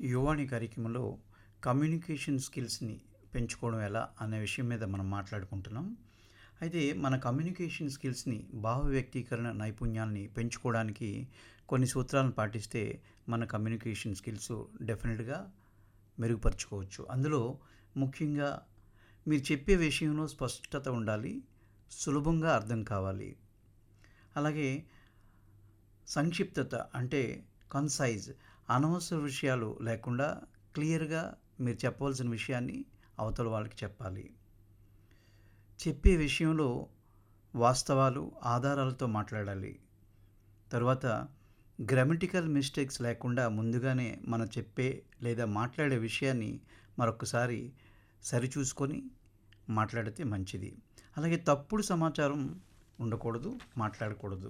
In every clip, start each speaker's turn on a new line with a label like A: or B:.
A: యువాని కార్యక్రమంలో కమ్యూనికేషన్ స్కిల్స్ని పెంచుకోవడం ఎలా అనే విషయం మీద మనం మాట్లాడుకుంటున్నాం అయితే మన కమ్యూనికేషన్ స్కిల్స్ని భావ వ్యక్తీకరణ నైపుణ్యాలని పెంచుకోవడానికి కొన్ని సూత్రాలను పాటిస్తే మన కమ్యూనికేషన్ స్కిల్స్ డెఫినెట్గా మెరుగుపరుచుకోవచ్చు అందులో ముఖ్యంగా మీరు చెప్పే విషయంలో స్పష్టత ఉండాలి సులభంగా అర్థం కావాలి అలాగే సంక్షిప్తత అంటే కన్సైజ్ అనవసర విషయాలు లేకుండా క్లియర్గా మీరు చెప్పవలసిన విషయాన్ని అవతల వాళ్ళకి చెప్పాలి చెప్పే విషయంలో వాస్తవాలు ఆధారాలతో మాట్లాడాలి తర్వాత గ్రామటికల్ మిస్టేక్స్ లేకుండా ముందుగానే మనం చెప్పే లేదా మాట్లాడే విషయాన్ని మరొకసారి సరిచూసుకొని మాట్లాడితే మంచిది అలాగే తప్పుడు సమాచారం ఉండకూడదు మాట్లాడకూడదు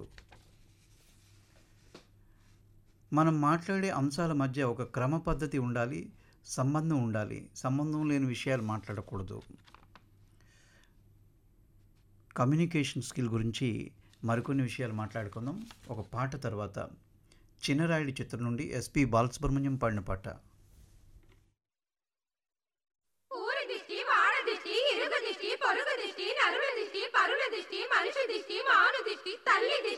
A: మనం మాట్లాడే అంశాల మధ్య ఒక క్రమ పద్ధతి ఉండాలి సంబంధం ఉండాలి సంబంధం లేని విషయాలు మాట్లాడకూడదు కమ్యూనికేషన్ స్కిల్ గురించి మరికొన్ని విషయాలు మాట్లాడుకుందాం ఒక పాట తర్వాత చిన్నరాయుడి చిత్రం నుండి ఎస్పి బాలసుబ్రహ్మణ్యం పాడిన పాట
B: ఊరి దిష్టి వాడ దిష్టి ఇరుగు దిష్టి పొరుగు దిష్టి నరుల దిష్టి పరుల దిష్టి మనిషి దిష్టి మాను దిష్టి తల్లి దిష్టి